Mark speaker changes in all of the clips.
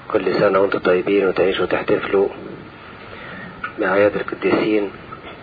Speaker 1: كل سنة وانتم طيبين وتعيشوا وتحتفلوا بأعياد القديسين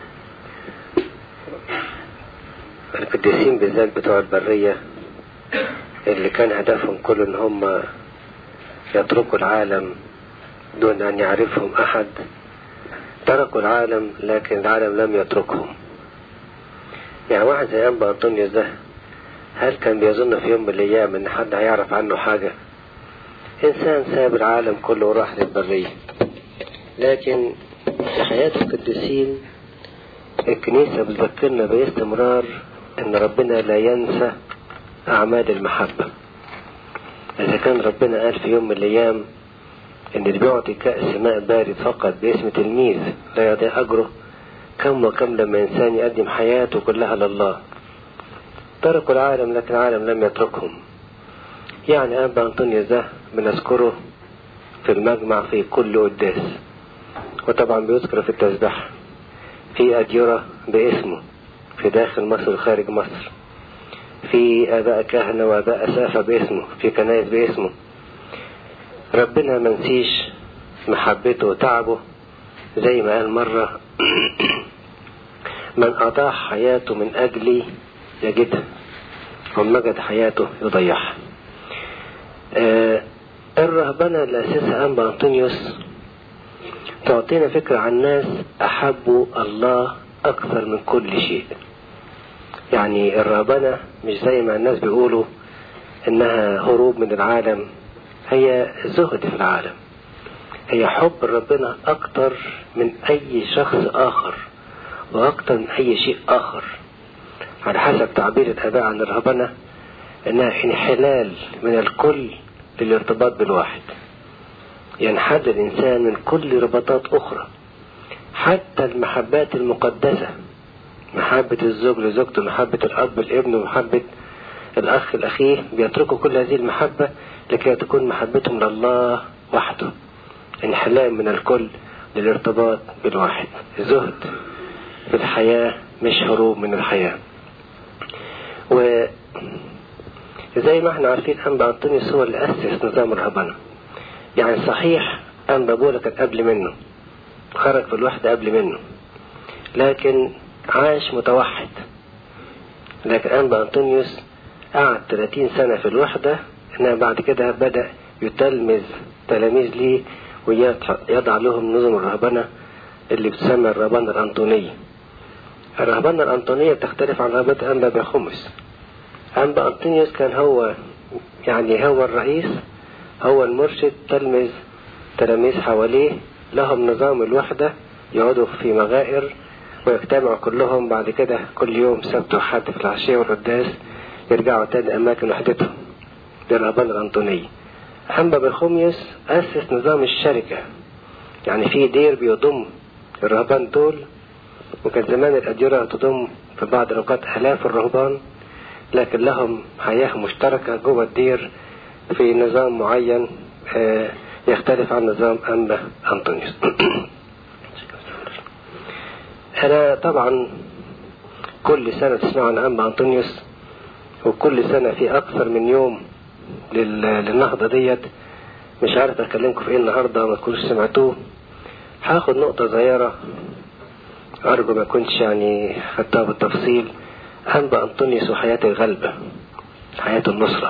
Speaker 1: القديسين بالذات بتوع البرية اللي كان هدفهم كله ان هم يتركوا العالم دون ان يعرفهم احد تركوا العالم لكن العالم لم يتركهم يعني واحد زي انبا انطونيوس ده هل كان بيظن في يوم من الايام ان حد هيعرف عنه حاجة انسان ساب العالم كله وراح للبرية لكن في حياة القديسين الكنيسة بتذكرنا باستمرار ان ربنا لا ينسى اعمال المحبة اذا كان ربنا قال في يوم من الايام ان اللي بيعطي كأس ماء بارد فقط باسم تلميذ لا يضيع اجره كم وكم لما انسان يقدم حياته كلها لله تركوا العالم لكن العالم لم يتركهم يعني أبا أنطونيوس ده بنذكره في المجمع في كل قداس وطبعا بيذكر في التسبح في أديرة باسمه في داخل مصر وخارج مصر في آباء كهنة وآباء أسافة باسمه في كنائس باسمه ربنا منسيش محبته وتعبه زي ما قال مرة من أضاع حياته من أجلي يجدها ومن مجد حياته يضيعها آه الرهبنة اللي أسسها أنبا أنطونيوس تعطينا فكرة عن ناس أحبوا الله أكثر من كل شيء يعني الرهبنة مش زي ما الناس بيقولوا إنها هروب من العالم هي زهد في العالم هي حب ربنا أكتر من أي شخص آخر وأكتر من أي شيء آخر على حسب تعبير الآباء عن الرهبنة إنها انحلال من الكل للارتباط بالواحد ينحل الإنسان من كل رباطات أخرى حتى المحبات المقدسة محبة الزوج لزوجته محبة الأب لابنه محبة الأخ لأخيه بيتركوا كل هذه المحبة لكي تكون محبتهم لله وحده انحلال من الكل للارتباط بالواحد زهد في الحياة مش هروب من الحياة وزي ما احنا عارفين أنبا أنطونيوس هو اللي أسس نظام الرهبنة يعني صحيح أنبا بولا كان قبل منه خرج في الوحدة قبل منه لكن عاش متوحد لكن أنبا أنطونيوس قعد 30 سنة في الوحدة إنها بعد كده بدأ يتلمذ تلاميذ ليه ويضع لهم نظم الرهبنة اللي بتسمى الرهبنة الأنطونية الرهبنة الأنطونية بتختلف عن رهبنة أنبا بخمس أنبا أنطونيوس كان هو يعني هو الرئيس هو المرشد تلمذ تلاميذ حواليه لهم نظام الوحدة يقعدوا في مغائر ويجتمعوا كلهم بعد كده كل يوم سبت وحد في العشية والقداس يرجعوا تاني أماكن وحدتهم دي الرهبنة الأنطونية أنبا بخوميوس أسس نظام الشركة يعني في دير بيضم الرهبان دول وكان زمان الأديرة تضم في بعض الأوقات آلاف الرهبان لكن لهم حياة مشتركة جوه الدير في نظام معين يختلف عن نظام أنبا أنطونيوس أنا طبعا كل سنة تسمعوا عن أنبا أنطونيوس وكل سنة في أكثر من يوم للنهضة ديت مش عارف أكلمكم في إيه النهاردة ما تكونوش سمعتوه هاخد نقطة صغيرة أرجو ما كنتش يعني خدتها بالتفصيل أنبا أنطونيوس وحياة الغلبة حياة النصرة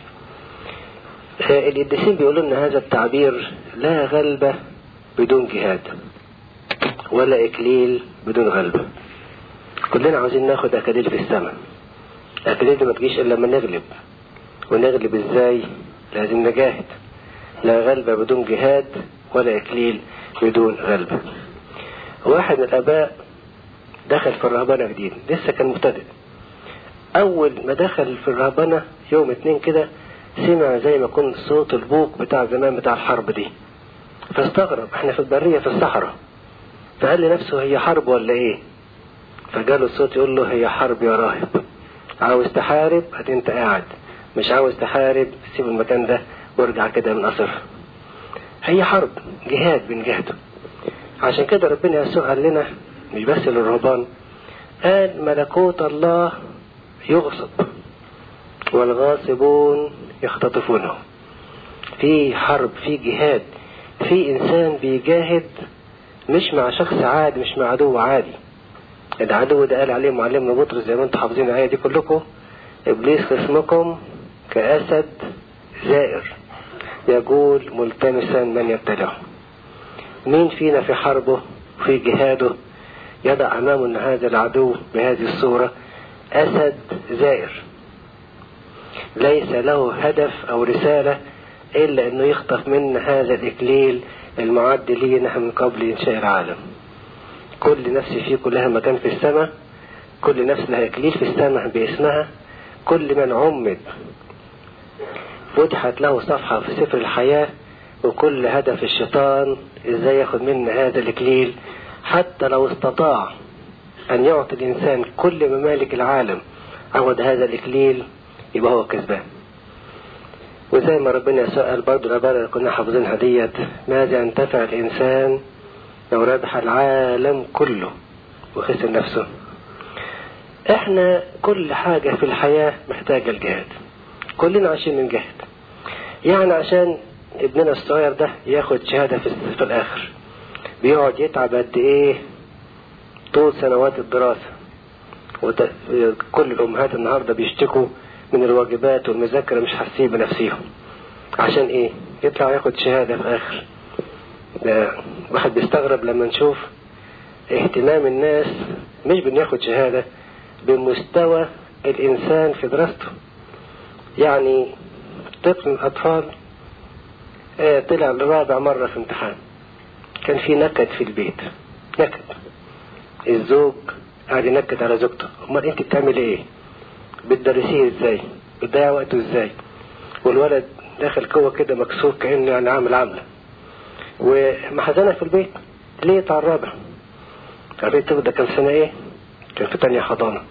Speaker 1: القديسين بيقولوا لنا هذا التعبير لا غلبة بدون جهاد ولا إكليل بدون غلبة كلنا عاوزين ناخد أكاليل في السماء الأكاليل دي ما تجيش إلا لما نغلب ونغلب إزاي لازم نجاهد لا غلبة بدون جهاد ولا إكليل بدون غلبة واحد من الآباء دخل في الرهبنة جديد لسه كان مبتدئ أول ما دخل في الرهبنة يوم اتنين كده سمع زي ما يكون صوت البوق بتاع زمان بتاع الحرب دي فاستغرب احنا في البرية في الصحراء فقال لنفسه هي حرب ولا ايه فجاله الصوت يقول له هي حرب يا راهب عاوز تحارب هات انت قاعد مش عاوز تحارب سيب المكان ده وارجع كده من قصر هي حرب جهاد بنجهده عشان كده ربنا يسوع قال لنا مش بس للرهبان قال ملكوت الله يغصب والغاصبون يختطفونه في حرب في جهاد في إنسان بيجاهد مش مع شخص عادي مش مع عدو عادي العدو ده قال عليه معلمنا بطرس زي ما انتم حافظين الآية دي كلكم إبليس خصمكم كأسد زائر يقول ملتمسا من يبتلعه مين فينا في حربه في جهاده يضع أمامه أن هذا العدو بهذه الصورة أسد زائر ليس له هدف أو رسالة إلا أنه يخطف منا هذا الإكليل المعد لينا من قبل إنشاء العالم كل نفس فيه كلها مكان في السماء كل نفس لها إكليل في السماء باسمها كل من عمد فتحت له صفحة في سفر الحياة وكل هدف الشيطان ازاي ياخد منا هذا الإكليل حتى لو استطاع أن يعطي الإنسان كل ممالك العالم عوض هذا الإكليل يبقى هو كسبان وزي ما ربنا سأل برضه العبارة اللي كنا حافظينها ديت ماذا ينتفع الإنسان لو ربح العالم كله وخسر نفسه احنا كل حاجة في الحياة محتاجة الجهاد كلنا عايشين من جهد يعني عشان ابننا الصغير ده ياخد شهادة في, في الآخر بيقعد يتعب قد ايه طول سنوات الدراسة وت... كل الأمهات النهاردة بيشتكوا من الواجبات والمذاكرة مش حاسين بنفسيهم عشان ايه يطلع ياخد شهادة في آخر ده واحد بيستغرب لما نشوف اهتمام الناس مش بناخد شهادة بمستوى الإنسان في دراسته يعني طفل من الأطفال اه طلع لرابع مرة في امتحان كان في نكد في البيت نكد الزوج قاعد ينكد على زوجته امال انت بتعمل ايه بتدرسيه ازاي بتضيع وقته ازاي والولد داخل جوه كده مكسور كانه يعني عامل عامله ومحزنه في البيت ليه بتاع الرابع قريت ده كان سنه ايه كان في تانية حضانه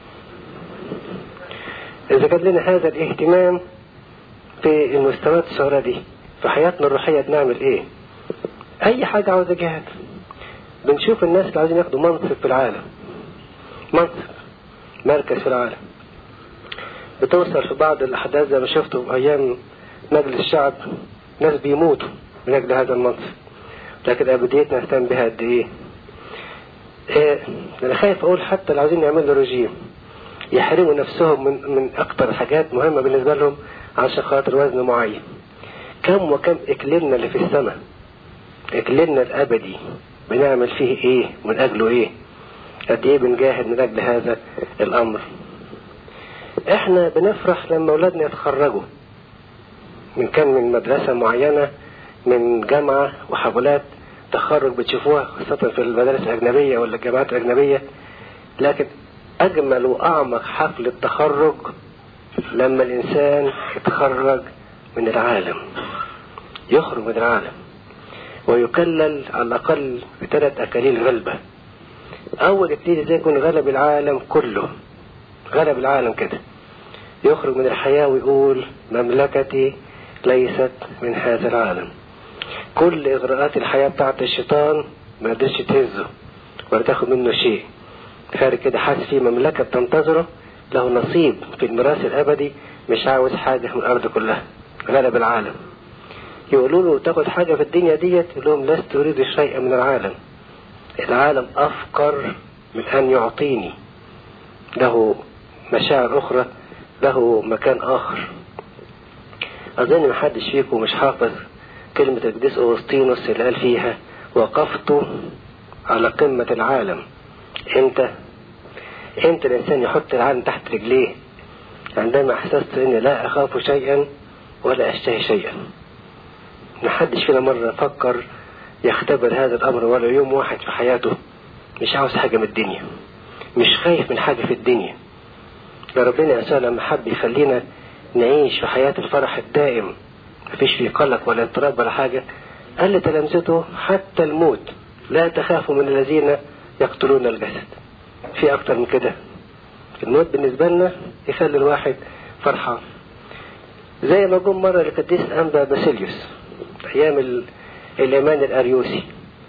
Speaker 1: اذا كان لنا هذا الاهتمام في المستويات الصغيره دي في حياتنا الروحيه بنعمل ايه اي حاجه عاوزه جهاد بنشوف الناس اللي عايزين ياخدوا منصب في العالم منصب مركز في العالم بتوصل في بعض الأحداث زي ما شفتوا في أيام مجلس الشعب ناس بيموتوا من أجل هذا المنصب لكن أبديتنا نهتم بها قد إيه؟ إيه أنا خايف أقول حتى اللي عاوزين يعملوا رجيم يحرموا نفسهم من من أكتر حاجات مهمة بالنسبة لهم عشان خاطر وزن معين كم وكم إكليلنا اللي في السماء إكليلنا الأبدي بنعمل فيه إيه من أجله إيه قد إيه بنجاهد من أجل هذا الأمر احنا بنفرح لما اولادنا يتخرجوا من كان من مدرسة معينة من جامعة وحفلات تخرج بتشوفوها خاصة في المدارس الأجنبية ولا الجامعات الأجنبية لكن أجمل وأعمق حفلة تخرج لما الإنسان يتخرج من العالم يخرج من العالم ويكلل على الأقل بثلاث أكاليل غلبة أول ابتدي زي يكون غلب العالم كله غلب العالم كده يخرج من الحياة ويقول مملكتي ليست من هذا العالم كل إغراءات الحياة بتاعت الشيطان ما قدرش تهزه ولا تاخد منه شيء خارج كده حاسس في مملكة بتنتظره له نصيب في الميراث الأبدي مش عاوز حاجة من الأرض كلها غلب العالم يقولوا له تاخد حاجة في الدنيا ديت يقول لهم لست أريد شيئا من العالم العالم أفقر من أن يعطيني له مشاعر أخرى له مكان آخر أظن محدش فيكم مش حافظ كلمة القديس أوسطينوس اللي قال فيها وقفت على قمة العالم امتى امتى الإنسان يحط العالم تحت رجليه عندما أحسست أني لا أخاف شيئا ولا أشتهي شيئا محدش فينا مرة فكر يختبر هذا الأمر ولا يوم واحد في حياته مش عاوز حاجة من الدنيا مش خايف من حاجة في الدنيا يا ربنا يسوع لما حب يخلينا نعيش في حياة الفرح الدائم مفيش فيه قلق ولا اضطراب ولا حاجة قال لتلامذته حتى الموت لا تخافوا من الذين يقتلون الجسد في أكتر من كده الموت بالنسبة لنا يخلي الواحد فرحان زي ما جم مرة القديس أنبا باسيليوس أيام الإيمان الأريوسي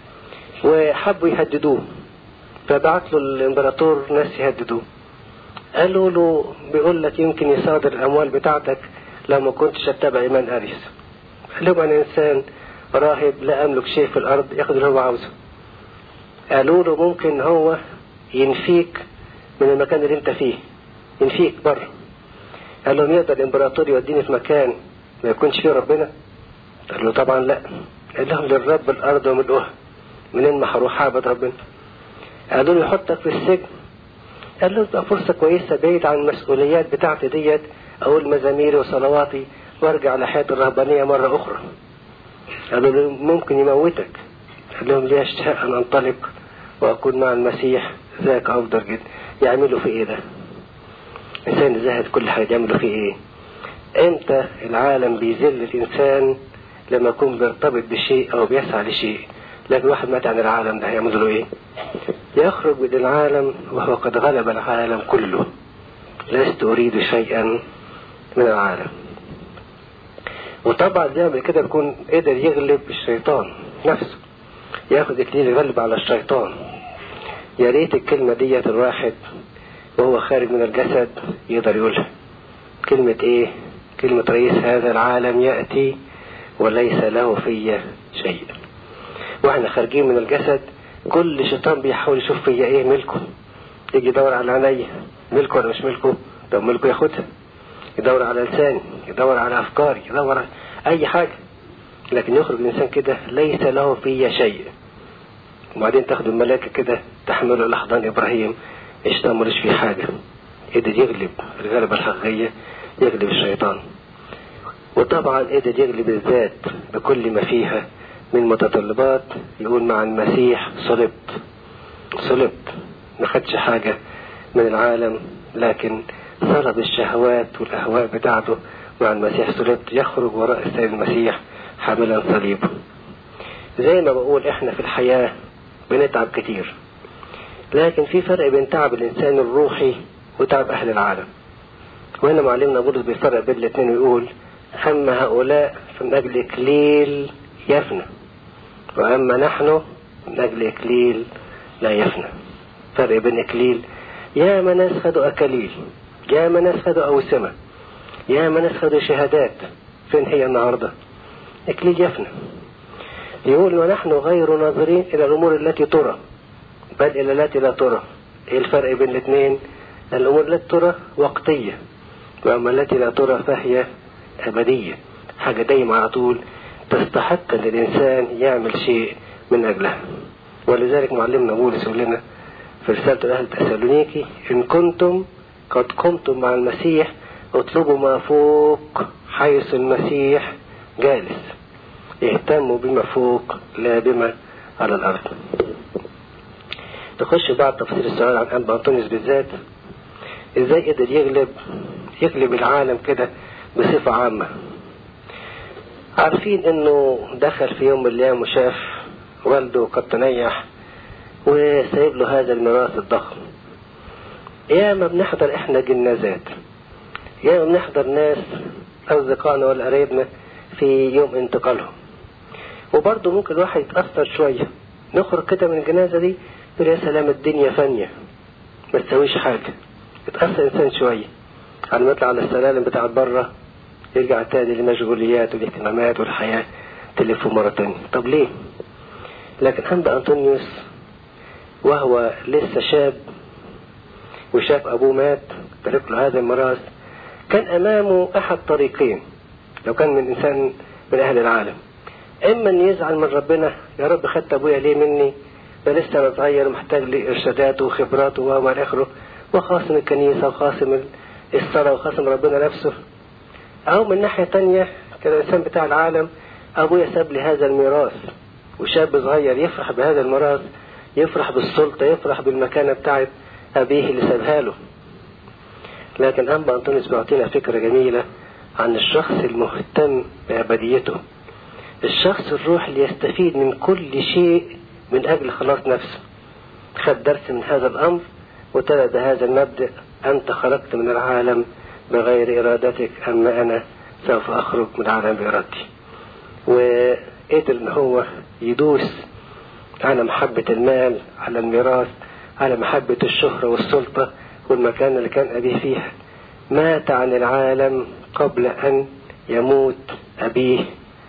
Speaker 1: وحبوا يهددوه فبعت له الإمبراطور ناس يهددوه قالوا له بيقول لك يمكن يصادر الأموال بتاعتك لو ما كنتش اتبع إيمان أريس قال لهم أنا إنسان راهب لا أملك شيء في الأرض ياخد اللي هو عاوزه قالوا له ممكن هو ينفيك من المكان اللي انت فيه ينفيك بره قال لهم يقدر الامبراطور يوديني في مكان ما يكونش فيه ربنا قال له طبعا لا قال لهم للرب الارض وملؤها منين ما هروح اعبد ربنا قالوا له يحطك في السجن قال له تبقى فرصة كويسة بعيد عن المسؤوليات بتاعتي ديت أقول مزاميري وصلواتي وارجع لحياة الرهبانية مرة أخرى قالوا له ممكن يموتك قال لهم لي أشتاق أن أنطلق وأكون مع المسيح ذاك أفضل جدا يعملوا في إيه ده إنسان زاهد كل حاجة يعملوا فيه إيه إمتى العالم بيذل الإنسان لما يكون بيرتبط بشيء أو بيسعى لشيء لكن واحد مات عن العالم ده هيعمل له إيه يخرج من العالم وهو قد غلب العالم كله لست أريد شيئا من العالم وطبعا زي كده بيكون قدر يغلب الشيطان نفسه ياخد اكليل يغلب على الشيطان يا ريت الكلمة ديت الواحد وهو خارج من الجسد يقدر يقولها كلمة ايه كلمة رئيس هذا العالم يأتي وليس له في شيء واحنا خارجين من الجسد كل شيطان بيحاول يشوف فيا ايه ملكه يجي يدور على عينيا ملكه ولا مش ملكه طب ملكه ياخدها يدور على لساني يدور على افكاري يدور على اي حاجة لكن يخرج الانسان كده ليس له في شيء وبعدين تاخد الملائكة كده تحمله لحضان ابراهيم الشيطان ملوش فيه حاجة قدر يغلب الغلبة الحقيقية يغلب الشيطان وطبعا قدر يغلب الذات بكل ما فيها من متطلبات يقول مع المسيح صلبت صلبت ما خدش حاجة من العالم لكن صلب الشهوات والأهواء بتاعته مع المسيح صلبت يخرج وراء السيد المسيح حاملا صليبه زي ما بقول احنا في الحياة بنتعب كتير لكن في فرق بين تعب الإنسان الروحي وتعب أهل العالم وهنا معلمنا بولس بيفرق بين الاثنين ويقول أما هؤلاء فمن أجل إكليل يفنى وأما نحن من أجل إكليل لا يفنى فرق بين إكليل يا من ناس خدوا أكاليل يا من ناس خدوا أوسمة يا من ناس خدوا شهادات فين هي النهاردة إكليل يفنى يقول ونحن غير ناظرين إلى الأمور التي ترى بل إلى التي لا ترى إيه الفرق بين الاثنين الأمور التي ترى وقتية وأما التي لا ترى فهي أبدية حاجة دايما على طول تستحق أن الإنسان يعمل شيء من أجلها ولذلك معلمنا بولس يقول لنا في رسالة أهل تسالونيكي إن كنتم قد قمتم مع المسيح اطلبوا ما فوق حيث المسيح جالس اهتموا بما فوق لا بما على الأرض نخش بعد تفسير السؤال عن أنبا أنطونيوس بالذات ازاي قدر يغلب يغلب العالم كده بصفة عامة عارفين انه دخل في يوم من الايام وشاف والده قد تنيح وسايب له هذا الميراث الضخم يا ما بنحضر احنا جنازات يا ما بنحضر ناس اصدقائنا ولا قرايبنا في يوم انتقالهم وبرضه ممكن الواحد يتأثر شوية نخرج كده من الجنازة دي يقول يا سلام الدنيا فانية ما تسويش حاجة يتأثر إنسان شوية على ما يطلع على السلالم بتاعت بره يرجع تاني للمشغوليات والاهتمامات والحياة تلفه مرة تانية طب ليه لكن عند أنطونيوس وهو لسه شاب وشاف أبوه مات ترك له هذا الميراث كان أمامه أحد طريقين لو كان من إنسان من أهل العالم إما أن يزعل من ربنا يا رب خدت أبويا ليه مني ده لسه أنا صغير ومحتاج لإرشاداته وخبراته وما آخره وخاصم الكنيسة وخاصم الصلاة وخاصم ربنا نفسه أو من ناحية تانية كالإنسان بتاع العالم أبويا ساب لي هذا الميراث وشاب صغير يفرح بهذا الميراث يفرح بالسلطة يفرح بالمكانة بتاعت أبيه اللي سابها له لكن أنبا أنطونيوس بيعطينا فكرة جميلة عن الشخص المهتم بأبديته الشخص الروح اللي يستفيد من كل شيء من أجل خلاص نفسه خد درس من هذا الأمر وتلا بهذا المبدأ أنت خرجت من العالم بغير إرادتك أما أنا سوف أخرج من العالم بإرادتي وقدر إن هو يدوس على محبة المال على الميراث على محبة الشهرة والسلطة والمكان اللي كان أبيه فيها مات عن العالم قبل أن يموت أبيه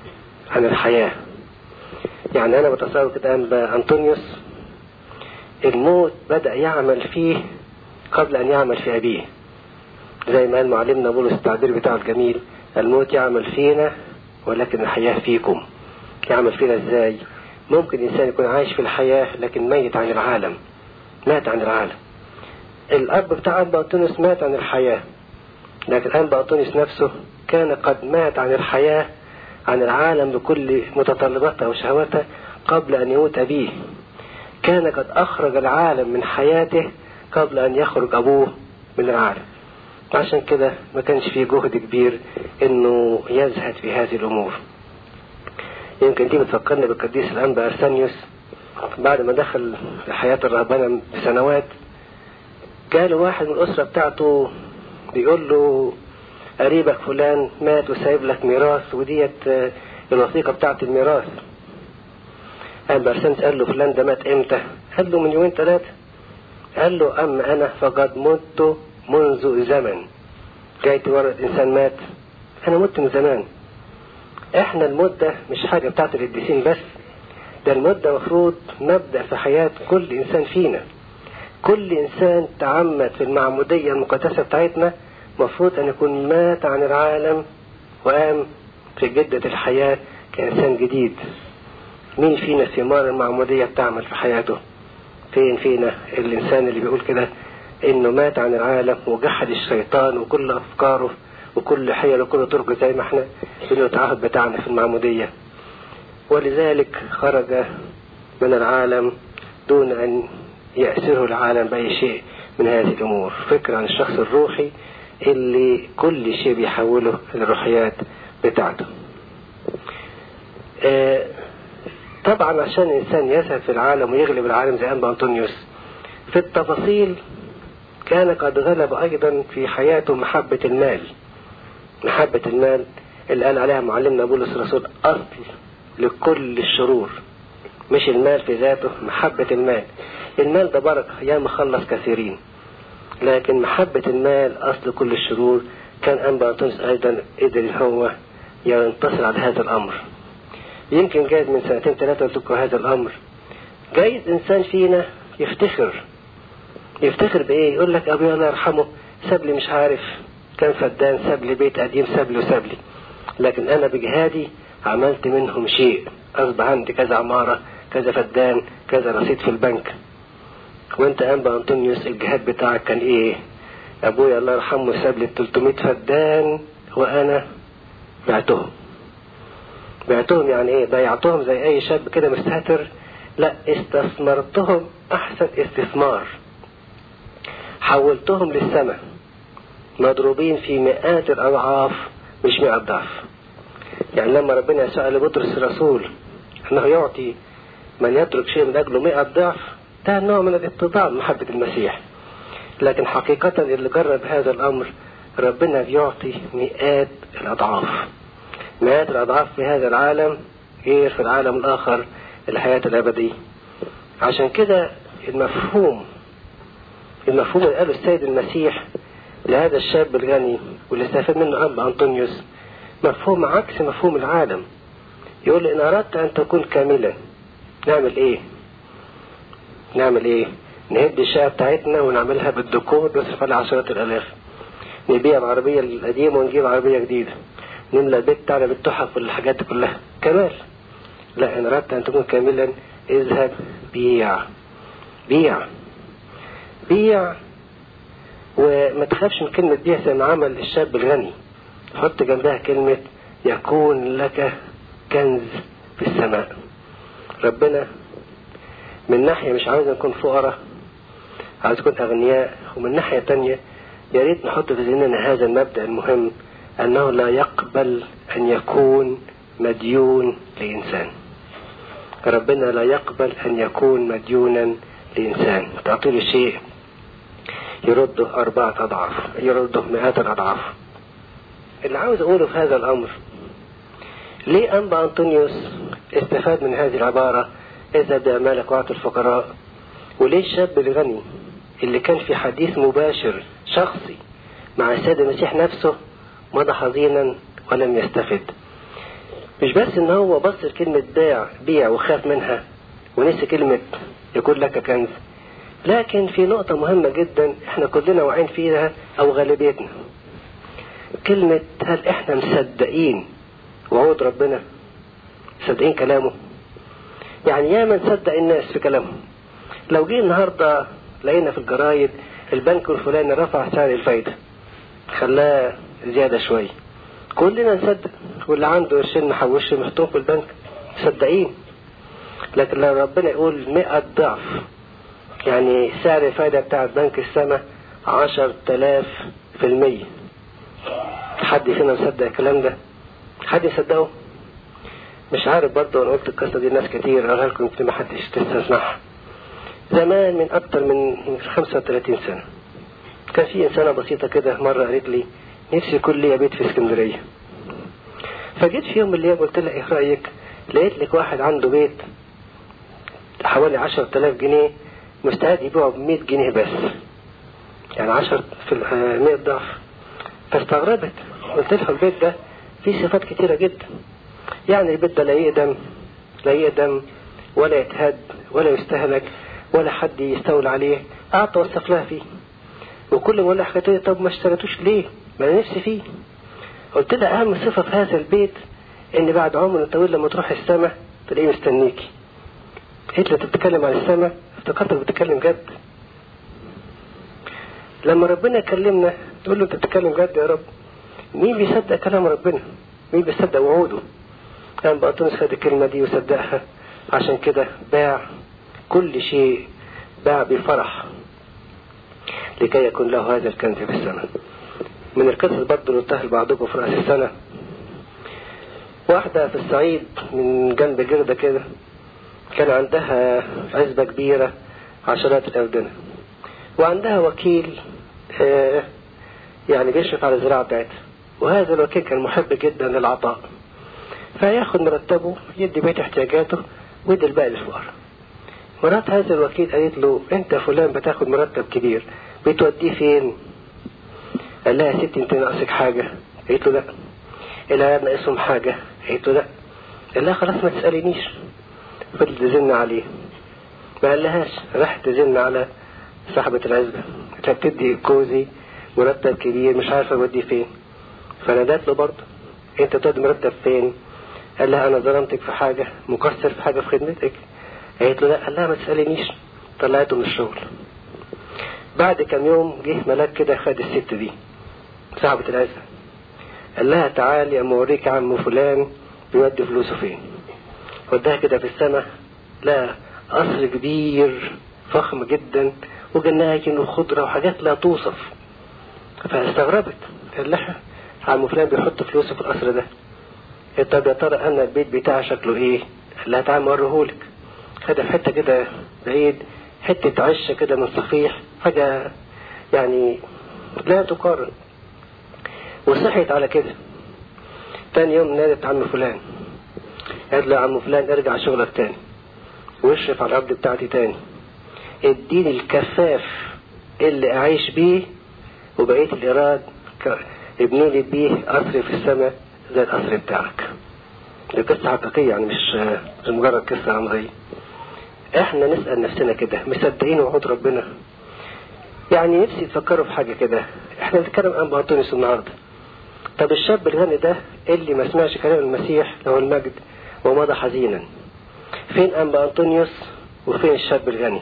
Speaker 1: عن الحياة يعني أنا بتصور كده أنبا أنطونيوس الموت بدأ يعمل فيه قبل أن يعمل في أبيه زي ما قال معلمنا بولس التعبير بتاعه الجميل الموت يعمل فينا ولكن الحياة فيكم يعمل فينا ازاي ممكن إنسان يكون عايش في الحياة لكن ميت عن العالم مات عن العالم الأب بتاع أنبا أنطونيوس مات عن الحياة لكن أنبا أنطونيوس نفسه كان قد مات عن الحياة عن العالم بكل متطلباتها وشهواتها قبل أن يموت أبيه كان قد أخرج العالم من حياته قبل أن يخرج أبوه من العالم عشان كده ما كانش فيه جهد كبير انه يزهد في هذه الامور يمكن دي بتفكرنا بالقديس الانبا ارسانيوس بعد ما دخل في حياة الرهبنة بسنوات جاله واحد من الأسرة بتاعته بيقول له قريبك فلان مات وسايب لك ميراث وديت الوثيقة بتاعت الميراث قال بارسانيوس قال له فلان ده مات امتى؟ قال له من يومين ثلاثة قال له أما أنا فقد مت منذ زمن جاي تورد إنسان مات أنا مت من زمان إحنا المدة مش حاجة بتاعت القديسين بس ده المدة مفروض مبدأ في حياة كل إنسان فينا كل إنسان تعمد في المعمودية المقدسة بتاعتنا مفروض أن يكون مات عن العالم وقام في جدة الحياة كإنسان جديد مين فينا ثمار المعمودية بتعمل في حياته فين فينا الإنسان اللي بيقول كده إنه مات عن العالم وجحد الشيطان وكل أفكاره وكل حيل وكل طرق زي ما احنا بنتعهد بتاعنا في المعمودية ولذلك خرج من العالم دون أن يأسره العالم بأي شيء من هذه الأمور فكرة عن الشخص الروحي اللي كل شيء بيحوله للروحيات بتاعته اه طبعا عشان الإنسان يذهب في العالم ويغلب العالم زي أنبا أنطونيوس في التفاصيل كان قد غلب أيضا في حياته محبة المال محبة المال اللي قال عليها معلمنا بولس الرسول أصل لكل الشرور مش المال في ذاته محبة المال المال ده بركة يا مخلص كثيرين لكن محبة المال أصل كل الشرور كان أنبا أنطونيوس أيضا قدر هو ينتصر على هذا الأمر يمكن جايز من سنتين ثلاثة تذكر هذا الأمر جايز إنسان فينا يفتخر يفتخر بإيه يقول لك أبويا الله يرحمه ساب لي مش عارف كان فدان ساب لي بيت قديم ساب لي وساب لي لكن أنا بجهادي عملت منهم شيء أصبح عندي كذا عمارة كذا فدان كذا رصيد في البنك وانت أنبا أنطونيوس الجهاد بتاعك كان إيه أبويا الله يرحمه ساب لي 300 فدان وأنا بعتهم بعتهم يعني إيه ضيعتهم زي أي شاب كده مستهتر لا استثمرتهم أحسن استثمار حولتهم للسماء مضروبين في مئات الأضعاف مش مئة ضعف يعني لما ربنا يسأل لبطرس الرسول أنه يعطي من يترك شيء من أجله مئة ضعف ده نوع من الاتضاع محبة المسيح لكن حقيقة اللي جرب هذا الأمر ربنا بيعطي مئات الأضعاف مئات الأضعاف في هذا العالم غير في العالم الآخر الحياة الأبدية عشان كده المفهوم المفهوم اللي قاله السيد المسيح لهذا الشاب الغني واللي استفاد منه أب أنطونيوس مفهوم عكس مفهوم العالم يقول إن أردت أن تكون كاملا نعمل إيه نعمل إيه نهد الشقة بتاعتنا ونعملها بالديكور نصرف عليها عشرات الآلاف نبيع العربية القديمة ونجيب عربية جديدة نملى البيت بتاعنا بالتحف والحاجات دي كلها كمال لا إن أردت أن تكون كاملا اذهب بيع بيع بيع وما تخافش من كلمة بيع زي ما عمل الشاب الغني حط جنبها كلمة يكون لك كنز في السماء ربنا من ناحية مش عاوز نكون فقراء عاوز نكون أغنياء ومن ناحية تانية يا ريت نحط في ذهننا هذا المبدأ المهم أنه لا يقبل أن يكون مديون لإنسان ربنا لا يقبل أن يكون مديونا لإنسان تعطي له شيء يرده أربعة أضعاف يرده مئات الأضعاف اللي عاوز أقوله في هذا الأمر ليه أنبا أنطونيوس استفاد من هذه العبارة إذا بأمالك وأعطي الفقراء وليه الشاب الغني اللي كان في حديث مباشر شخصي مع السيد المسيح نفسه مضى حزينا ولم يستفد مش بس ان هو بص لكلمة بيع بيع وخاف منها ونسي كلمة يكون لك كنز لكن في نقطة مهمة جدا احنا كلنا واعيين فيها او غالبيتنا كلمة هل احنا مصدقين وعود ربنا مصدقين كلامه يعني ياما نصدق الناس في كلامهم لو جه النهاردة لقينا في الجرايد البنك الفلاني رفع سعر الفايدة خلاه زيادة شوية كلنا نصدق واللي عنده قرشين محوشه محطوط في البنك مصدقين لكن لو ربنا يقول مئة ضعف يعني سعر الفايدة بتاع بنك السماء عشر تلاف في المية حد فينا مصدق الكلام ده حد يصدقه مش عارف برضه انا قلت القصة دي ناس كتير قالها لكم يمكن ما حدش تسمعها زمان من اكتر من 35 سنة كان في انسانة بسيطة كده مرة قالت لي نفسي يكون ليا بيت في اسكندرية فجيت في يوم من الايام قلت لها ايه رأيك لقيت لك واحد عنده بيت حوالي 10000 جنيه مستعد يبيعه ب 100 جنيه بس يعني 10 في 100 ضعف فاستغربت قلت لها البيت ده فيه صفات كتيرة جدا يعني البيت ده لا يقدم لا يقدم ولا يتهد ولا يستهلك ولا حد يستولى عليه قعدت اوصف لها فيه وكل ما اقول لها حكايه طب ما اشتريتوش ليه؟ ما انا نفسي فيه قلت لها اهم صفه في هذا البيت ان بعد عمر طويل لما تروح السماء تلاقيه مستنيكي قلت له بتتكلم عن السماء افتكرتك بتتكلم جد لما ربنا يكلمنا تقول له انت بتتكلم جد يا رب مين بيصدق كلام ربنا مين بيصدق وعوده كان بطرس خد الكلمة دي وصدقها عشان كده باع كل شيء باع بفرح لكي يكون له هذا الكنز في السماء من القصص برضه اللي قلتها لبعضكم في رأس السنة واحدة في الصعيد من جنب جردة كده كان عندها عزبة كبيرة عشرات الأردنة وعندها وكيل آه يعني بيشرف على الزراعة بتاعتها وهذا الوكيل كان محب جدا للعطاء فياخد مرتبه يدي بيت احتياجاته ويدي الباقي للفقراء مرات هذا الوكيل قالت له انت فلان بتاخد مرتب كبير بتوديه فين قال لها يا ستي انت ناقصك حاجة قالت له لا العيال ناقصهم حاجة قالت له لا قال لها خلاص ما تسألينيش فضل تزن عليه ما قالهاش راح تزن على صاحبة العزبة كانت بتدي كوزي مرتب كبير مش عارفة اوديه فين فنادت له برضه انت تودي مرتب فين قال لها انا ظلمتك في حاجة مقصر في حاجة في خدمتك قالت له لا قال لها ما تسألينيش طلعته من الشغل بعد كم يوم جه ملاك كده خد الست دي صاحبة العزة قال لها تعالي اما اوريك عم فلان بيودي فلوسه فين وداها كده في السماء لا قصر كبير فخم جدا وجناين وخضرة وحاجات لا توصف فاستغربت قال لها عم فلان بيحط فلوسه في القصر ده طب يا ترى انا البيت بتاعي شكله ايه قال لها تعالى اوريهولك خدها في حته كده بعيد حته عشه كده من صفيح حاجه يعني لا تقارن وصحيت على كده تاني يوم نادت عم فلان قالت له يا عم فلان ارجع شغلك تاني واشرف على الارض بتاعتي تاني اديني الكفاف اللي اعيش بيه وبقيه الايراد ابني لي بيه قصر في السماء زي القصر بتاعك دي قصة حقيقية يعني مش مش مجرد قصة عمرية احنا نسأل نفسنا كده مصدقين وعود ربنا يعني نفسي تفكروا في حاجة كده احنا بنتكلم عن بطونس النهاردة طب الشاب الغني ده اللي ما سمعش كلام المسيح له المجد ومضى حزينا فين أنبا أنطونيوس وفين الشاب الغني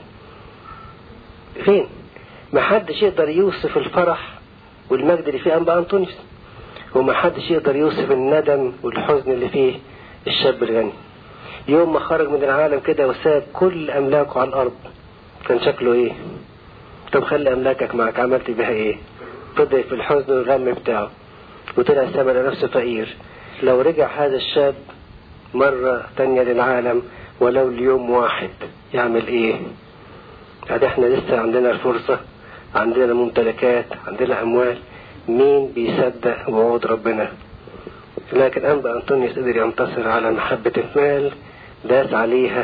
Speaker 1: فين ما حدش يقدر يوصف الفرح والمجد اللي فيه أنبا أنطونيوس وما حدش يقدر يوصف الندم والحزن اللي فيه الشاب الغني يوم ما خرج من العالم كده وساب كل أملاكه على الأرض كان شكله إيه طب خلي أملاكك معك عملت بها إيه فضل في الحزن والغم بتاعه وطلع ساب نفسه فقير لو رجع هذا الشاب مرة تانية للعالم ولو ليوم واحد يعمل ايه بعد احنا لسه عندنا الفرصة عندنا ممتلكات عندنا اموال مين بيصدق وعود ربنا لكن انبا انطونيوس قدر ينتصر على محبة المال داس عليها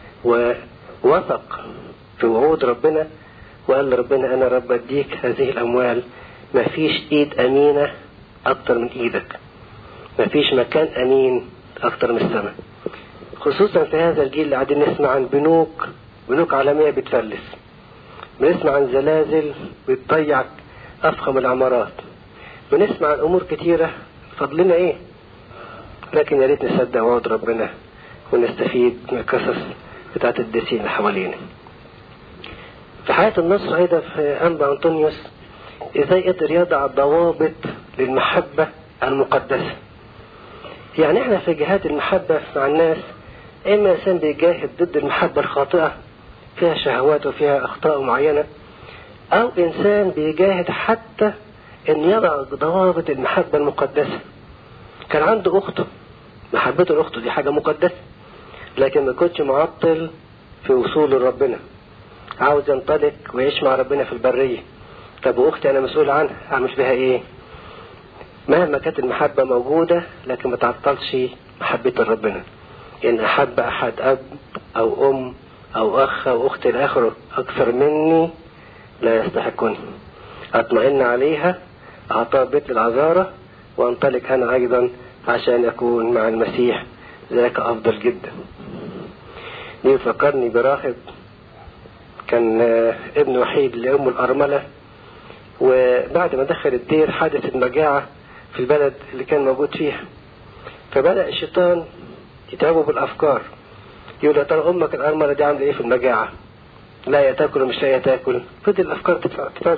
Speaker 1: ووثق في وعود ربنا وقال لربنا انا رب اديك هذه الاموال ما فيش ايد امينة اكتر من ايدك ما فيش مكان امين أكتر من السماء خصوصا في هذا الجيل اللي قاعدين نسمع عن بنوك بنوك عالمية بتفلس بنسمع عن زلازل بتضيع أفخم العمارات بنسمع عن أمور كتيرة فضلنا إيه لكن يا ريت نصدق وعد ربنا ونستفيد من القصص بتاعت الدسين اللي حوالينا في حياة النصر أيضا في أنبا أنطونيوس إزاي قدر يضع ضوابط للمحبة المقدسة يعني احنا في جهات المحبة مع الناس إما إنسان بيجاهد ضد المحبة الخاطئة فيها شهوات وفيها أخطاء معينة أو إنسان بيجاهد حتى إن يضع ضوابط المحبة المقدسة كان عنده أخته محبته لأخته دي حاجة مقدسة لكن ما كنتش معطل في وصوله لربنا عاوز ينطلق ويعيش مع ربنا في البرية طب وأختي أنا مسؤول عنها أعمل فيها إيه مهما كانت المحبة موجودة لكن ما تعطلش محبة ربنا إن أحب أحد أب أو أم أو أخ أو أخت الآخر أكثر مني لا يستحقني أطمئن عليها أعطاها بيت العذارة وأنطلق أنا أيضا عشان أكون مع المسيح ذاك أفضل جدا دي فكرني براهب كان ابن وحيد لأم الأرملة وبعد ما دخل الدير حدثت مجاعة في البلد اللي كان موجود فيها فبدأ الشيطان يتعبه بالأفكار يقول يا ترى أمك الأرملة دي عاملة إيه في المجاعة لا يا تاكل ومش لا تاكل فضل الأفكار تتعبه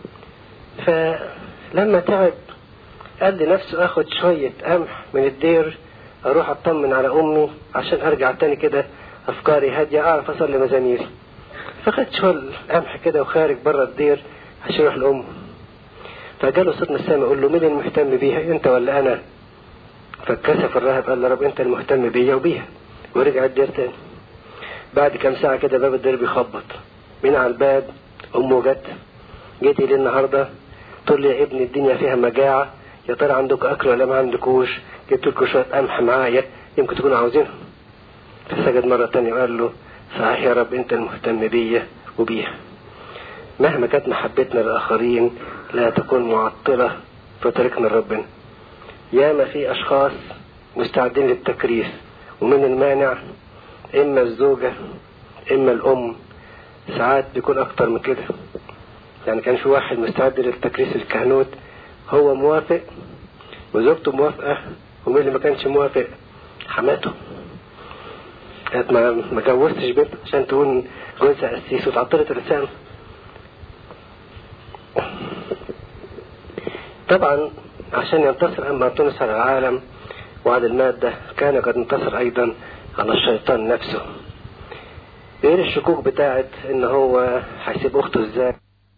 Speaker 1: فلما تعب قال لنفسه اخد شوية قمح من الدير اروح اطمن على امي عشان ارجع تاني كده افكاري هادية اعرف اصلي مزاميري فخد شوية قمح كده وخارج بره الدير عشان يروح لامه فجاله صوت من السماء يقول له مين المهتم بيها انت ولا انا فاتكسف الراهب قال له رب انت المهتم بيا وبيها ورجع الدير تاني بعد كام ساعة كده باب الدير بيخبط مين على الباب امه جت جيتي ليه النهارده تقول لي يا ابني الدنيا فيها مجاعة يا ترى عندك اكل ولا ما عندكوش جبت لكم شويه قمح معايا يمكن تكونوا عاوزينهم فسجد مره تانية وقال له صحيح يا رب انت المهتم بيا وبيها مهما كانت محبتنا للاخرين لا تكون معطله في طريقنا لربنا ياما في اشخاص مستعدين للتكريس ومن المانع اما الزوجه اما الام ساعات بيكون اكتر من كده يعني كان في واحد مستعد للتكريس الكهنوت هو موافق وزوجته موافقة ومين اللي ما كانش موافق حماته كانت ما ما جوزتش بنت عشان تكون جوزها قسيس وتعطلت الرسالة طبعا عشان ينتصر أما تونس على العالم وعلى المادة كان قد انتصر أيضا على الشيطان نفسه غير الشكوك بتاعت ان هو هيسيب اخته ازاي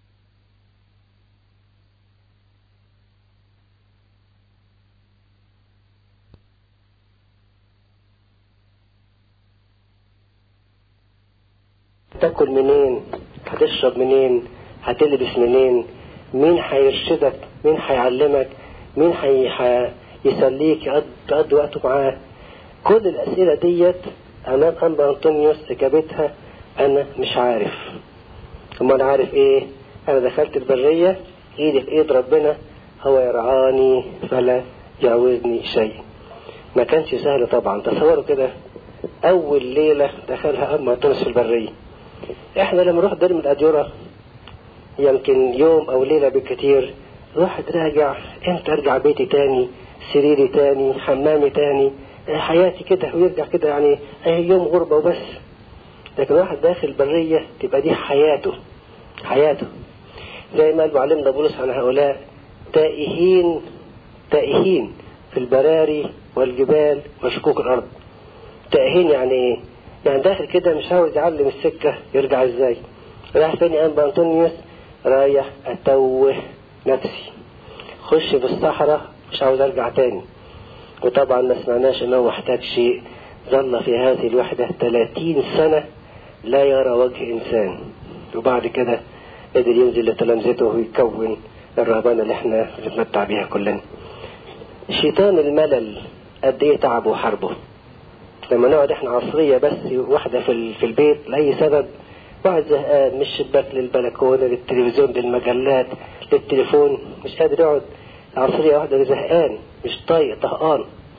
Speaker 1: تاكل منين هتشرب منين هتلبس منين مين هيرشدك مين هيعلمك مين هيسليك تقضي وقته معاه كل الأسئلة ديت أمام أنبا أنطونيوس إجابتها أنا مش عارف أمال عارف إيه أنا دخلت البرية إيدي في إيد ربنا هو يرعاني فلا يعوزني شيء ما كانش سهل طبعا تصوروا كده أول ليلة دخلها أنبا أنطونيوس في البرية احنا لما نروح دير من الأديرة يمكن يوم او ليلة بالكتير الواحد راجع امتى ارجع بيتي تاني سريري تاني حمامي تاني حياتي كده ويرجع كده يعني يوم غربة وبس لكن واحد داخل البرية تبقى دي حياته حياته زي ما قال معلمنا بولس عن هؤلاء تائهين تائهين في البراري والجبال وشكوك الأرض تائهين يعني ايه؟ يعني داخل كده مش عاوز يعلم السكة يرجع ازاي رايح فين يا أنبا أنطونيوس رايح أتوه نفسي خش في الصحراء مش عاوز أرجع تاني وطبعا ما سمعناش إنه محتاج شيء ظل في هذه الوحدة 30 سنة لا يرى وجه إنسان وبعد كده قدر ينزل لتلامذته ويكون الرهبانة اللي احنا بنتمتع بيها كلنا شيطان الملل قد ايه تعبه وحربه لما نقعد احنا عصرية بس واحدة في, في البيت لأي سبب واحد زهقان من الشباك للبلكونة للتلفزيون للمجلات للتليفون مش قادر يقعد عصرية واحدة زهقان مش طايق طهقان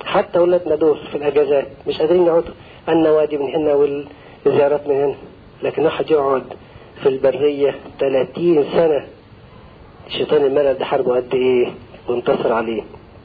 Speaker 1: حتى ولادنا دول في الأجازات مش قادرين يقعدوا النوادي من هنا والزيارات من هنا لكن واحد يقعد في البرية 30 سنة الشيطان الملل ده حاربه قد ايه وانتصر عليه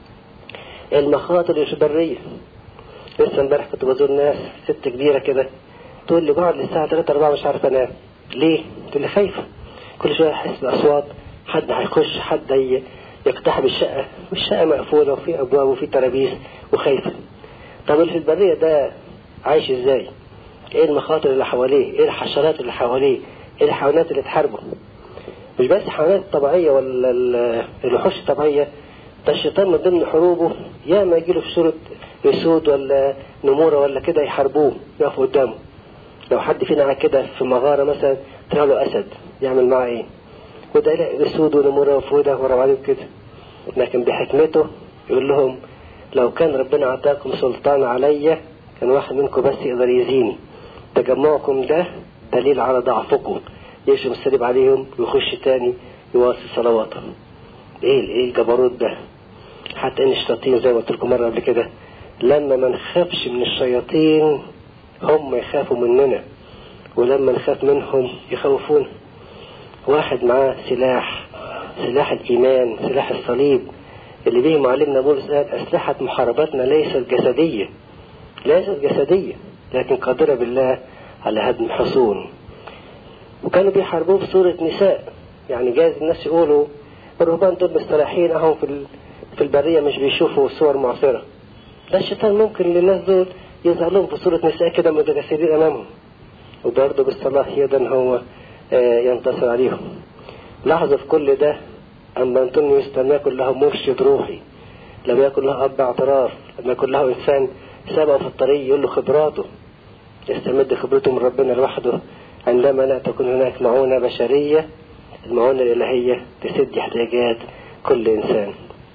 Speaker 1: المخاطر اللي في البرية لسه امبارح كنت بزور ناس ست كبيرة كده تقول لي بقعد للساعة 3 4 مش عارف انام ليه؟ تقول لي خايفة كل شوية احس بأصوات حد هيخش حد يقتحم الشقة والشقة مقفولة وفي أبواب وفي ترابيس وخايفة طب اللي في البرية ده عايش ازاي؟ ايه المخاطر اللي حواليه؟ ايه الحشرات اللي حواليه؟ ايه الحيوانات اللي تحاربه؟ مش بس الحيوانات الطبيعية ولا الوحوش الطبيعية ده الشيطان من ضمن حروبه يا ما يجيله في صورة يسود ولا نمورة ولا كده يحاربوه يقفوا قدامه لو حد فينا قاعد كده في مغارة مثلا طلع له أسد يعمل معاه إيه؟ وده يلاقي أسود ونمورة وفودة ورا بعضهم كده لكن بحكمته يقول لهم لو كان ربنا أعطاكم سلطان عليا كان واحد منكم بس يقدر يزيني تجمعكم ده دليل على ضعفكم يشرب السليب عليهم ويخش تاني يواصل صلواتهم ايه ايه الجبروت ده حتى ان الشياطين زي ما قلت لكم مره قبل كده لما ما نخافش من الشياطين هم يخافوا مننا ولما نخاف منهم يخوفونا واحد معاه سلاح سلاح الإيمان سلاح الصليب اللي به معلمنا بولس قال أسلحة محاربتنا ليست جسدية ليست جسدية لكن قادرة بالله على هدم حصون وكانوا بيحاربوه بصورة نساء يعني جايز الناس يقولوا الرهبان دول مستريحين اهم في في البرية مش بيشوفوا صور معصرة ده الشيطان ممكن للناس دول يظهر لهم بصورة نساء كده متجسدين أمامهم وبرضه بالصلاة يدا هو ينتصر عليهم لاحظوا في كل ده أما أنطونيوس لم يكن له مرشد روحي لم يكن له أب اعتراف لم يكن له إنسان سبقه في الطريق يقول له خبراته يستمد خبرته من ربنا لوحده عندما لا تكون هناك معونة بشرية المعونة الإلهية تسد احتياجات كل إنسان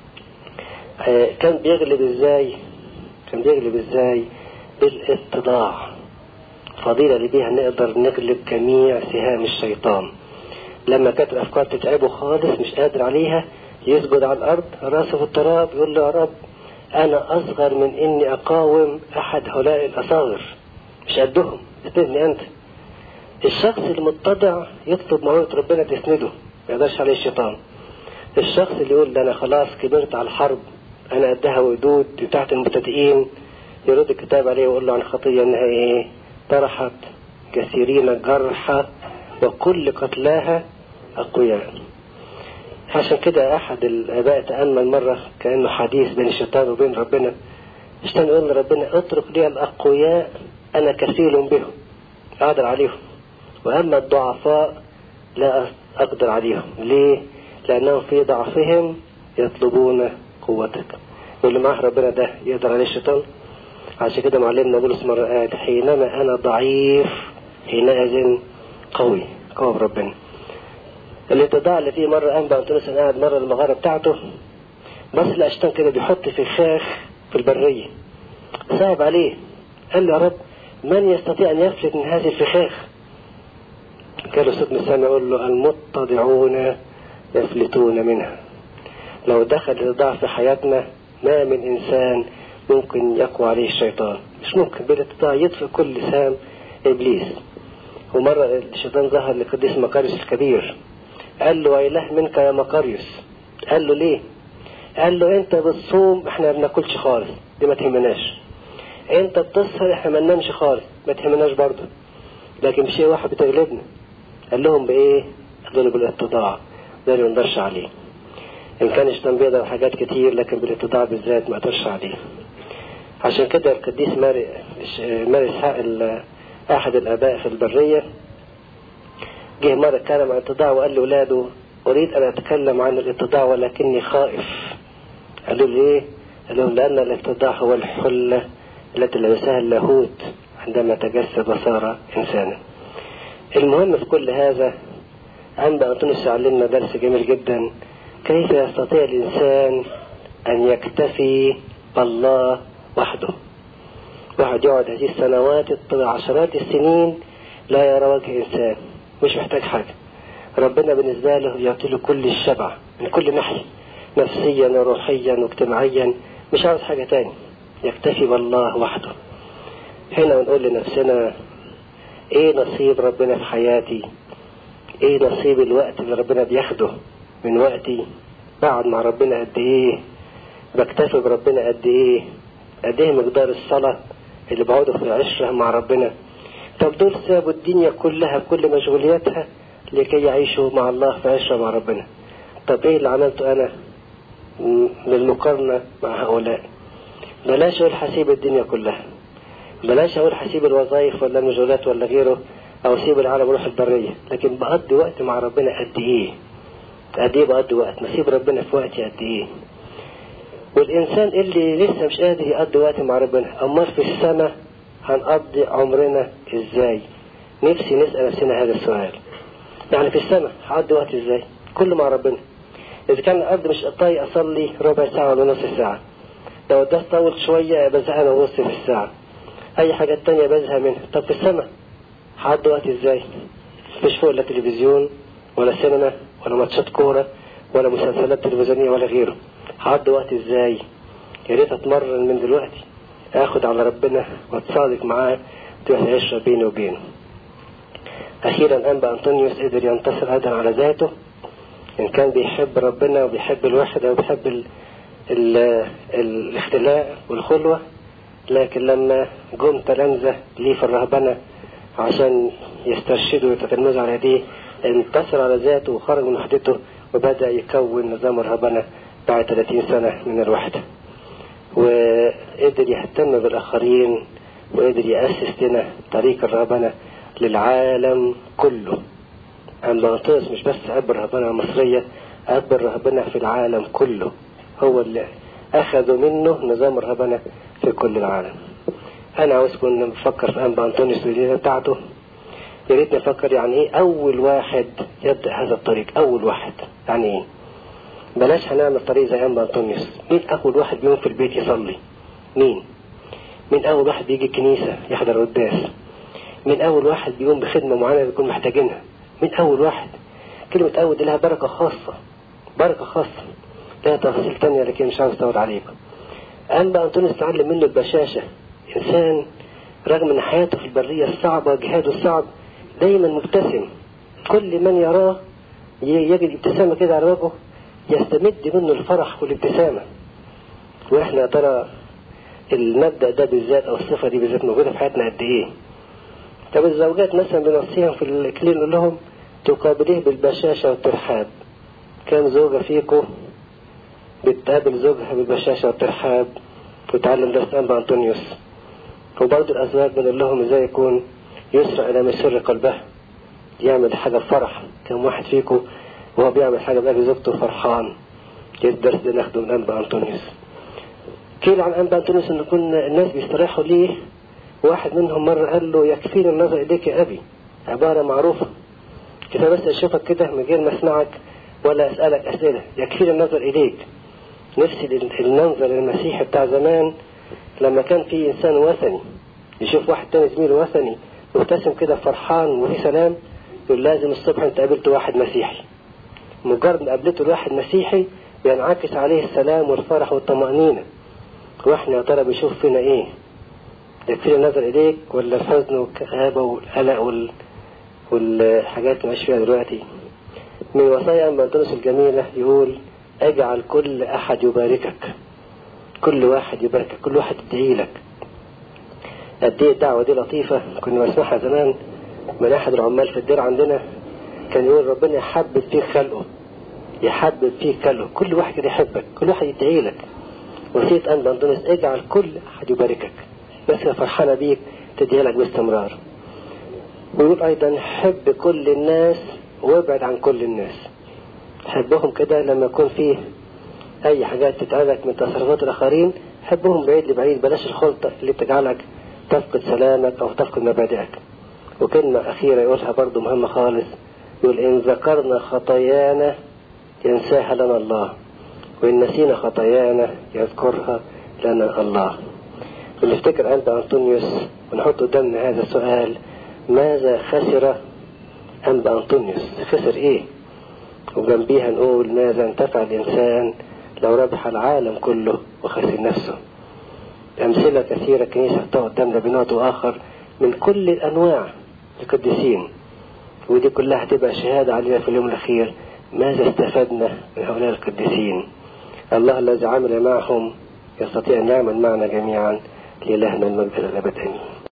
Speaker 1: كان بيغلب إزاي كان بيغلب إزاي بالاتضاع فضيلة اللي بيها نقدر نغلب جميع سهام الشيطان لما كانت الأفكار تتعبه خالص مش قادر عليها يسجد على الأرض راسه في التراب يقول له يا رب أنا أصغر من إني أقاوم أحد هؤلاء الأصاغر مش قدهم استثني أنت الشخص المتضع يطلب معونة ربنا تسنده ما يقدرش عليه الشيطان الشخص اللي يقول ده أنا خلاص كبرت على الحرب أنا قدها ودود بتاعت المبتدئين يرد الكتاب عليه ويقول له عن خطية إنها إيه طرحت كثيرين جرحى وكل قتلاها أقوياء عشان كده أحد الآباء تأمل مرة كأنه حديث بين الشيطان وبين ربنا الشيطان يقول لربنا اترك لي الأقوياء أنا كفيل بهم أقدر عليهم وأما الضعفاء لا أقدر عليهم ليه؟ لأنهم في ضعفهم يطلبون قوتك واللي معاه ربنا ده يقدر عليه الشيطان عشان كده معلمنا بولس مرة قال حينما أنا ضعيف حينئذ قوي قوي بربنا الاتضاع اللي فيه مرة أنبا أنطونيوس قاعد مرة المغارة بتاعته بص الأشتان كده بيحط فخاخ في البرية صعب عليه قال له يا رب من يستطيع أن يفلت من هذه الفخاخ كان صوت من السماء يقول له المتضعون يفلتون منها لو دخل الاتضاع في حياتنا ما من إنسان ممكن يقوى عليه الشيطان مش ممكن بالاتضاع يطفئ كل سام إبليس ومرة الشيطان ظهر لقديس مقاريوس الكبير قال له ويله منك يا مقاريوس قال له ليه قال له انت بتصوم احنا ما بناكلش خالص دي ما تهمناش انت بتسهر احنا ما ننامش خالص ما تهمناش برضه لكن بشيء واحد بتغلبنا قال لهم بايه قالوا له بالاتضاع ده اللي ما نقدرش عليه ان كان الشيطان بيقدر على حاجات كتير لكن بالاتضاع بالذات ما قدرش عليه عشان كده القديس ماري ماري اسحاق احد الاباء في البريه جه مرة اتكلم عن الاتضاع وقال لأولاده أريد أن أتكلم عن الاتضاع ولكني خائف قالوا لي إيه؟ قال لهم لأن الاتضاع هو الحلة التي لبسها اللاهوت عندما تجسد وصار إنسانا المهم في كل هذا أنبا أنطونيوس علمنا درس جميل جدا كيف يستطيع الإنسان أن يكتفي بالله وحده واحد يقعد هذه السنوات عشرات السنين لا يرى وجه إنسان مش محتاج حاجة ربنا بالنسبة له يعطي له كل الشبع من كل ناحية نفسيا وروحيا واجتماعيا مش عاوز حاجة تاني يكتفي بالله وحده هنا بنقول لنفسنا ايه نصيب ربنا في حياتي ايه نصيب الوقت اللي ربنا بياخده من وقتي بقعد مع ربنا قد ايه بكتفي بربنا قد ايه قد ايه مقدار الصلاة اللي بقعده في العشرة مع ربنا طب دول سابوا الدنيا كلها بكل مشغولياتها لكي يعيشوا مع الله في عشرة مع ربنا طب ايه اللي عملته انا للمقارنة مع هؤلاء بلاش اقول حسيب الدنيا كلها بلاش اقول حسيب الوظائف ولا المشغولات ولا غيره او اسيب العالم واروح البرية لكن بقضي وقت مع ربنا قد ايه قد ايه بقضي وقت نسيب ربنا في وقتي قد ايه والإنسان اللي لسه مش قادر يقضي وقت مع ربنا أمال في السماء هنقضي عمرنا إزاي نفسي نسأل نفسنا هذا السؤال يعني في السماء هقضي وقت إزاي كله مع ربنا إذا كان الأرض مش طايق أصلي ربع ساعة ولا نص ساعة لو ده طول شوية بزهق أنا ونص في الساعة أي حاجة تانية بزهق منها طب في السماء هقضي وقت إزاي مش فوق لا تلفزيون ولا سينما ولا ماتشات كورة ولا مسلسلات تلفزيونية ولا غيره هقضي وقت ازاي يا ريت اتمرن من دلوقتي اخد على ربنا واتصادق معاه تبقى عشرة بيني وبينه اخيرا انبا انطونيوس قدر ينتصر ايضا على ذاته ان كان بيحب ربنا وبيحب الوحدة وبيحب ال ال الاختلاء والخلوة لكن لما جم تلامذة ليه في الرهبنة عشان يسترشدوا ويتتلمذوا على يديه انتصر على ذاته وخرج من وحدته وبدأ يكون نظام الرهبنة بعد 30 سنة من الوحدة وقدر يهتم بالآخرين وقدر يأسس لنا طريق الرهبنة للعالم كله أما غطاس مش بس أب الرهبنة المصرية أب الرهبنة في العالم كله هو اللي أخذوا منه نظام الرهبنة في كل العالم أنا عاوزكم نفكر في أنبا أنطونيوس والليلة بتاعته يا ريت نفكر يعني إيه أول واحد يبدأ هذا الطريق أول واحد يعني إيه بلاش هنعمل طريق زي أنبا أنطونيوس مين أول واحد بيقوم في البيت يصلي مين مين أول واحد بيجي الكنيسة يحضر القداس مين أول واحد بيقوم بخدمة معينة بيكون محتاجينها مين أول واحد كلمة أول دي لها بركة خاصة بركة خاصة لها تفاصيل تانية لكن مش عاوز أطول عليكم أنبا أنطونيوس تعلم منه البشاشة إنسان رغم أن حياته في البرية الصعبة جهاده الصعب دايما مبتسم كل من يراه يجد ابتسامة كده على وجهه يستمد منه الفرح والابتسامة واحنا يا ترى المبدأ ده بالذات او الصفة دي بالذات موجودة في حياتنا قد ايه طب الزوجات مثلا بنوصيهم في الكلين نقول لهم تقابليه بالبشاشة والترحاب كم زوجة فيكم بتقابل زوجها بالبشاشة والترحاب وتعلم درس أنبا أنطونيوس وبرضه الأزواج بنقول لهم ازاي يكون يسرع إلى مسر قلبها يعمل حاجة بفرح كم واحد فيكم وهو بيعمل حاجة بقى زوجته فرحان الدرس ده ناخده من أنبا أنطونيوس قيل عن أنبا أنطونيوس إن كنا الناس بيستريحوا ليه واحد منهم مرة قال له يكفيني النظر إليك يا أبي عبارة معروفة كده بس أشوفك كده من غير ما أسمعك ولا أسألك أسئلة يكفيني النظر إليك نفسي المنظر المسيحي بتاع زمان لما كان في إنسان وثني يشوف واحد تاني زميله وثني مبتسم كده فرحان وفي سلام يقول لازم الصبح انت قابلت واحد مسيحي مجرد ما قابلته الواحد مسيحي بينعكس عليه السلام والفرح والطمأنينة واحنا يا ترى بيشوف فينا ايه يكفينا النظر اليك ولا الحزن والكآبة والقلق وال... والحاجات اللي ماشي فيها دلوقتي من وصايا أنبا أنطونيوس الجميلة يقول اجعل كل أحد يباركك كل واحد يباركك كل واحد يدعي لك قد ايه الدعوة دي لطيفة كنا بنسمعها زمان من أحد العمال في الدير عندنا كان يقول ربنا يحبب فيك خلقه يحبب فيك خلقه كل واحد يحبك كل واحد يدعي لك وصية أنبا أنطونيوس اجعل كل أحد يباركك بس فرحانة بيك تدعي لك باستمرار ويقول أيضا حب كل الناس وابعد عن كل الناس حبهم كده لما يكون فيه أي حاجات تتعبك من تصرفات الآخرين حبهم بعيد لبعيد بلاش الخلطة اللي بتجعلك تفقد سلامك أو تفقد مبادئك وكلمة أخيرة يقولها برضو مهمة خالص يقول إن ذكرنا خطايانا ينساها لنا الله وإن نسينا خطايانا يذكرها لنا الله ونفتكر أنت أنطونيوس ونحط قدامنا هذا السؤال ماذا خسر أنبا أنطونيوس خسر إيه وجنبيها نقول ماذا انتفع الإنسان لو ربح العالم كله وخسر نفسه أمثلة كثيرة كنيسة تحطها قدامنا بنوع آخر من كل الأنواع القديسين ودي كلها هتبقى شهادة علينا في اليوم الأخير ماذا استفدنا من هؤلاء القديسين الله الذي عمل معهم يستطيع أن يعمل معنا جميعا لإلهنا المجد الأبد آمين